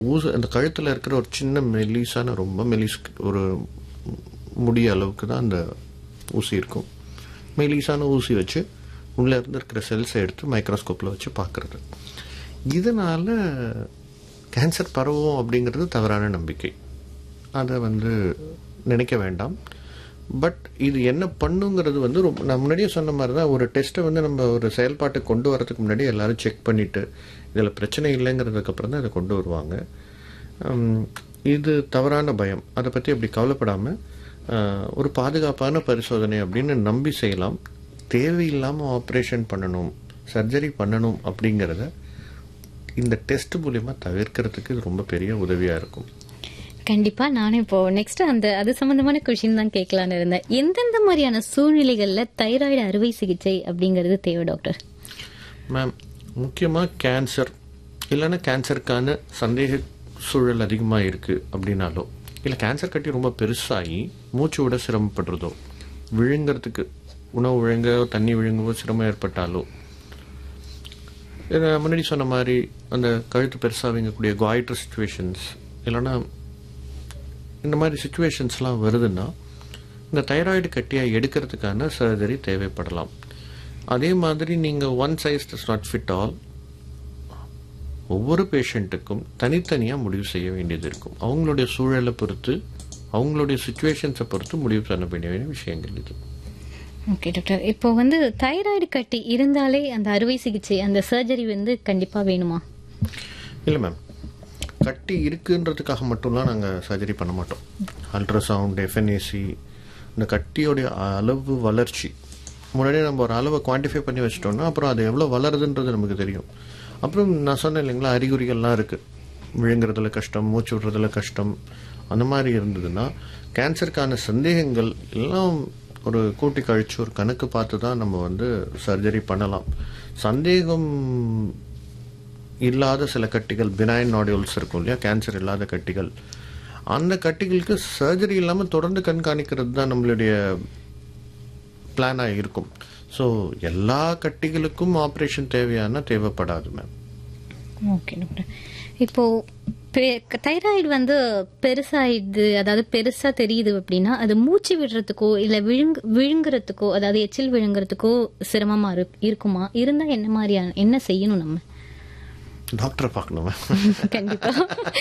ஊசு அந்த கழுத்தில் இருக்கிற ஒரு சின்ன மெலிசான ரொம்ப மெலிஸ் ஒரு முடி அளவுக்கு தான் அந்த ஊசி இருக்கும் மெலிசான ஊசி வச்சு உள்ளே இருந்து இருக்கிற செல்ஸை எடுத்து மைக்ரோஸ்கோப்பில் வச்சு பார்க்குறது இதனால் கேன்சர் பரவும் அப்படிங்கிறது தவறான நம்பிக்கை அதை வந்து நினைக்க வேண்டாம் பட் இது என்ன பண்ணுங்கிறது வந்து ரொம்ப நான் முன்னாடியே சொன்ன மாதிரி தான் ஒரு டெஸ்ட்டை வந்து நம்ம ஒரு செயல்பாட்டுக்கு கொண்டு வரதுக்கு முன்னாடி எல்லாரும் செக் பண்ணிவிட்டு இதில் பிரச்சனை இல்லைங்கிறதுக்கு அப்புறம் தான் இதை கொண்டு வருவாங்க ஹம், இது தவறான பயம் அதை பற்றி அப்படி கவலைப்படாமல் ஒரு பாதுகாப்பான பரிசோதனை அப்படின்னு நம்பி செய்யலாம் தேவையில்லாமல் ஆப்ரேஷன் பண்ணணும் சர்ஜரி பண்ணணும் அப்படிங்கிறத இந்த டெஸ்ட் மூலிமா தவிர்க்கிறதுக்கு இது ரொம்ப பெரிய உதவியாக இருக்கும் கண்டிப்பா நானும் இப்போ நெக்ஸ்ட் அந்த அது சம்பந்தமான கொஷின் தான் கேட்கலான்னு இருந்தேன் எந்தெந்த மாதிரியான சூழ்நிலைகள்ல தைராய்டு அறுவை சிகிச்சை அப்படிங்கிறது தேவை டாக்டர் மேம் முக்கியமாக கேன்சர் இல்லைன்னா கேன்சருக்கான சந்தேக சூழல் அதிகமாக இருக்குது அப்படின்னாலோ இல்லை கேன்சர் கட்டி ரொம்ப பெருசாகி மூச்சு விட சிரமப்படுறதோ விழுங்கிறதுக்கு உணவு விழுங்கவோ தண்ணி விழுங்கவோ சிரமம் ஏற்பட்டாலோ இதை முன்னாடி சொன்ன மாதிரி அந்த கழுத்து பெருசாக வீங்கக்கூடிய குவாய்டர் சுச்சுவேஷன்ஸ் இல்லைன்னா இந்த மாதிரி சுச்சுவேஷன்ஸ்லாம் வருதுன்னா இந்த தைராய்டு கட்டியை எடுக்கிறதுக்கான சர்ஜரி தேவைப்படலாம் அதே மாதிரி நீங்கள் one size does not fit all ஒவ்வொரு பேஷண்ட்டுக்கும் தனித்தனியாக முடிவு செய்ய வேண்டியது இருக்கும் அவங்களுடைய சூழலை பொறுத்து அவங்களுடைய சுச்சுவேஷன்ஸை பொறுத்து முடிவு பண்ண வேண்டிய விஷயங்கள் இது ஓகே டாக்டர் இப்போ வந்து தைராய்டு கட்டி இருந்தாலே அந்த அறுவை சிகிச்சை அந்த சர்ஜரி வந்து கண்டிப்பா வேணுமா இல்லை மேம் கட்டி இருக்குன்றதுக்காக மட்டும்லாம் நாங்கள் சர்ஜரி பண்ண மாட்டோம் அல்ட்ராசவுண்ட் எஃப்என்ஏசி இந்த கட்டியோடைய அளவு வளர்ச்சி முன்னாடியே நம்ம ஒரு அளவை குவான்டிஃபை பண்ணி வச்சிட்டோம்னா அப்புறம் அது எவ்வளோ வளருதுன்றது நமக்கு தெரியும் அப்புறம் நான் சொன்னேன் இல்லைங்களா அறிகுறிகள்லாம் இருக்குது விழுங்குறதுல கஷ்டம் மூச்சு விடுறதுல கஷ்டம் அந்த மாதிரி இருந்ததுன்னா கேன்சருக்கான சந்தேகங்கள் எல்லாம் ஒரு கூட்டி கழிச்சு ஒரு கணக்கு பார்த்து தான் நம்ம வந்து சர்ஜரி பண்ணலாம் சந்தேகம் இல்லாத சில கட்டிகள் பினைன் நாடியூல்ஸ் இருக்கும் இல்லையா கேன்சர் இல்லாத கட்டிகள் அந்த கட்டிகளுக்கு சர்ஜரி இல்லாமல் தொடர்ந்து கண்காணிக்கிறது தான் நம்மளுடைய பிளானாக இருக்கும் ஸோ எல்லா கட்டிகளுக்கும் ஆப்ரேஷன் தேவையான தேவைப்படாது மேம் ஓகே டாக்டர் இப்போ தைராய்டு வந்து பெருசாயிடுது அதாவது பெருசா தெரியுது அப்படின்னா அது மூச்சு விடுறதுக்கோ இல்ல விழுங்கு விழுங்குறதுக்கோ அதாவது எச்சில் விழுங்குறதுக்கோ சிரமமா இரு- இருக்குமா இருந்தா என்ன மாதிரியான என்ன செய்யணும் நம்ம டாக்டரை பார்க்கணும் மேம் கண்டிப்பா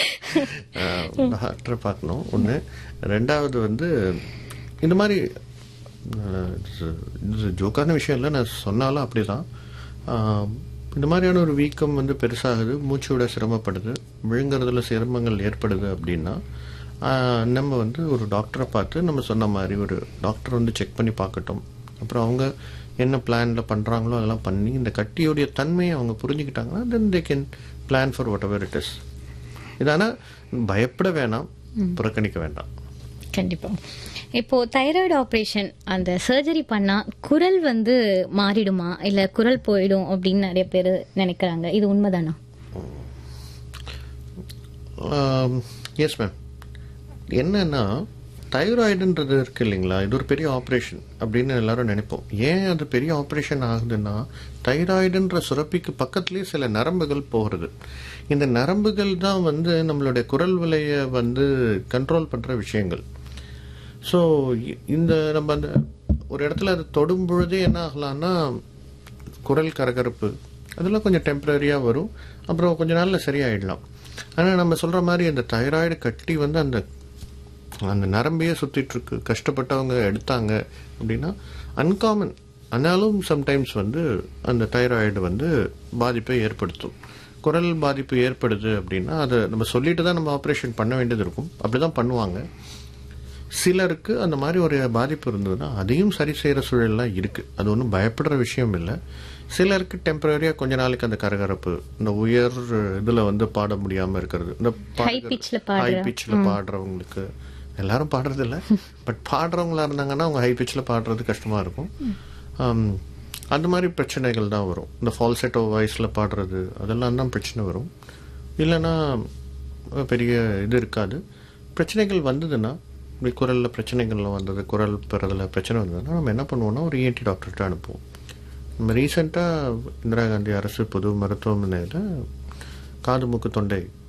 டாக்டரை பார்க்கணும் ஒன்று ரெண்டாவது வந்து இந்த மாதிரி அஹ், இது- இது ஜோக்கான விஷயம் இல்லை நான் சொன்னாலும் அப்படிதான் ஆஹ், இந்த மாதிரியான ஒரு வீக்கம் வந்து பெருசாகுது மூச்சு விட சிரமப்படுது விழுங்குறதுல சிரமங்கள் ஏற்படுது அப்படின்னா ஆஹ், நம்ம வந்து ஒரு டாக்டரை பார்த்து நம்ம சொன்ன மாதிரி ஒரு டாக்டர் வந்து செக் பண்ணி பார்க்கட்டும் அப்புறம் அவங்க என்ன பிளான்ல பண்றாங்களோ அதெல்லாம் பண்ணி இந்த கட்டியோடைய தன்மையை அவங்க புரிஞ்சுக்கிட்டாங்கன்னா then they can plan for whatever it is இதானா பயப்பட வேணாம் புறக்கணிக்க வேண்டாம் கண்டிப்பா இப்போ தைராய்டு ஆபரேஷன் அந்த சர்ஜரி பண்ணா குரல் வந்து மாறிடுமா இல்ல குரல் போயிடும் அப்படின்னு நிறைய பேர் நினைக்கிறாங்க இது உண்மைதானா எஸ் மேம் என்னன்னா தைராய்டுன்றது இருக்கு இல்லைங்களா இது ஒரு பெரிய ஆப்ரேஷன் அப்படின்னு எல்லாரும் நினைப்போம் ஏன் அது பெரிய ஆப்ரேஷன் ஆகுதுன்னா தைராய்டுன்ற சுரப்பிக்கு பக்கத்துலேயே சில நரம்புகள் போகிறது இந்த நரம்புகள் தான் வந்து நம்மளுடைய குரல் விலையை வந்து கண்ட்ரோல் பண்ணுற விஷயங்கள் ஸோ இந்த நம்ம அந்த ஒரு இடத்துல அது தொடும் பொழுதே என்ன ஆகலாம்னா குரல் கரகரப்பு அதெல்லாம் கொஞ்சம் டெம்பரரியாக வரும் அப்புறம் கொஞ்ச நாளில் சரியாயிடலாம் ஆனால் நம்ம சொல்கிற மாதிரி அந்த தைராய்டு கட்டி வந்து அந்த அந்த நரம்பையே சுத்திட்டு இருக்கு கஷ்டப்பட்டவங்க எடுத்தாங்க அப்படின்னா அன்காமன் ஆனாலும் சம்டைம்ஸ் வந்து அந்த தைராய்டு வந்து பாதிப்பை ஏற்படுத்தும் குரல் பாதிப்பு ஏற்படுது அப்படின்னா அதை நம்ம சொல்லிட்டு தான் நம்ம ஆப்ரேஷன் பண்ண வேண்டியது இருக்கும் அப்படிதான் பண்ணுவாங்க சிலருக்கு அந்த மாதிரி ஒரு பாதிப்பு இருந்ததுன்னா அதையும் சரி செய்கிற சூழல்லாம் இருக்கு அது ஒன்றும் பயப்படுற விஷயம் இல்லை சிலருக்கு டெம்பரரியாக கொஞ்ச நாளைக்கு அந்த கரகரப்பு இந்த உயர் இதில் வந்து பாட முடியாமல் இருக்கிறது இந்த High pitch ல பாடுற. ஹை பிச்சில் பாடுறவங்களுக்கு எல்லாரும் பாடுறது இல்ல பட் பாடுறவங்களா இருந்தாங்கன்னா அவங்க ஹை பிச்சில் பாடுறது கஷ்டமா இருக்கும் ஆம், அந்த மாதிரி பிரச்சனைகள் தான் வரும் இந்த ஃபால்செட்டோ வாய்ஸில் பாடுறது அதெல்லாம் தான் பிரச்சனை வரும் இல்லைன்னா அஹ், பெரிய இது இருக்காது பிரச்சனைகள் வந்ததுன்னா இப்படி குரலில் பிரச்சனைகள்லாம் வந்தது குரல் பெறதுல பிரச்சனை வந்ததுன்னா நம்ம என்ன பண்ணுவோம்னா ஒரு இஎன்டி டாக்டர்கிட்ட அனுப்புவோம் நம்ம ரீசெண்டாக இந்திரா காந்தி அரசு பொது மருத்துவமனையில் காது மூக்கு தொண்டை